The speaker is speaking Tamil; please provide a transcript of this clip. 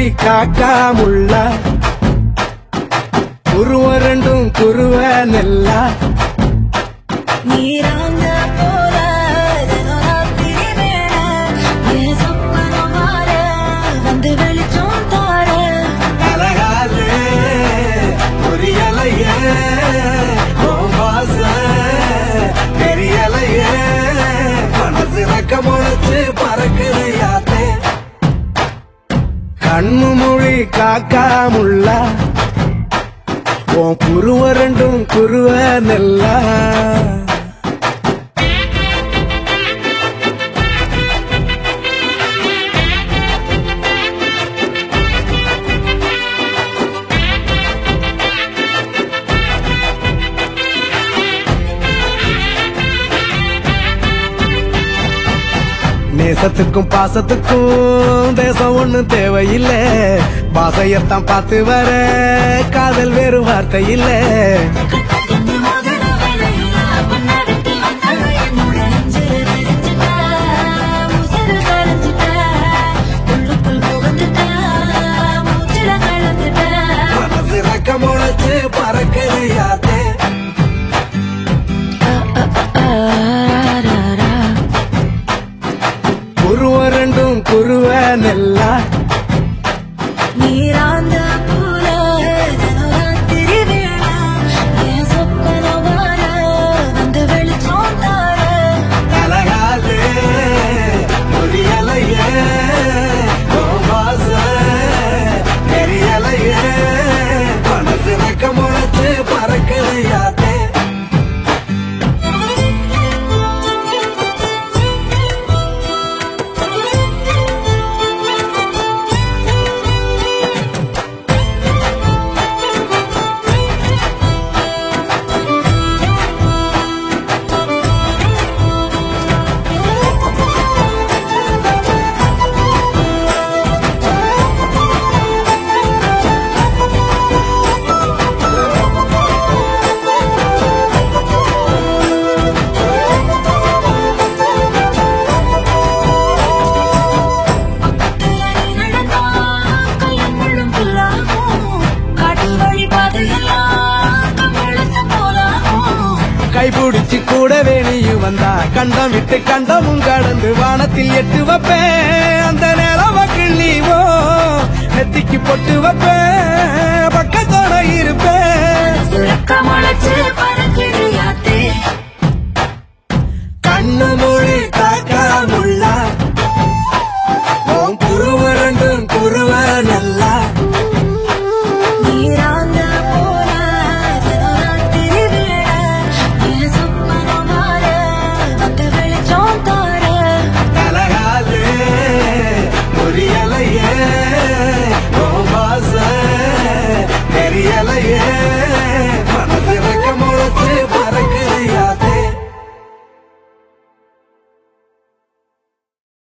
காக்கா முள்ளா குருவ ரெண்டும் குருவ நெல்லா நீராங்க போல தினராத்திரி மேல என் சொப்பனம் மாற வந்து வெளிச்சம் தார அழகாலே புரியலையே உன் வாச தெரியலையே மனசு ரக்க முளைச்சு பறக்குது யாத்தே கண்ணு மொழி காக்கா முள்ளா உன் குருவ ரெண்டும் குருவ நெல்லா நேசத்துக்கும் பாசத்துக்கும் தேசம் ஒண்ணு தேவையில்லை பாசையத்தான் பார்த்து வர காதல் வேறு வார்த்தை இல்லை இந்த மோதிர வேலையில பொன்னடித்து வந்தாலும் என்னோட நெஞ்சில நெறிஞ்சிட்ட முசிறு கரைஞ்சிட்ட உள்ளுக்குள் புகுந்துட்ட மூச்சில கலந்துட்ட மனசு ரக்க முளைச்சு பறக்குது யாத்தே குருவ ரெண்டும் குருவ நெல்லா நீராந்த போல தினராத்திரி வேளா என் சொப்பனம் மாற வந்து வெளிச்சம் தார அழகாலே புரியலையே உன் வாச தெரியலையே மனசு ரக்க முளைச்சு பறக்குது யாத்தே நீ நடந்தா கல்லும் முள்ளும் புல்லாகும் காட்டு வழி பாதையெல்லாம் கம்பளத்து போலாகும் கைபிடிச்சு கூட வேணியும் வந்தா கண்டம் விட்டு கண்டமும் கடந்து வானத்தில் எட்டு வைப்பேன் அந்த நிலவ கிள்ளிவோ நெத்திக்கு பொட்டு வைப்பேன்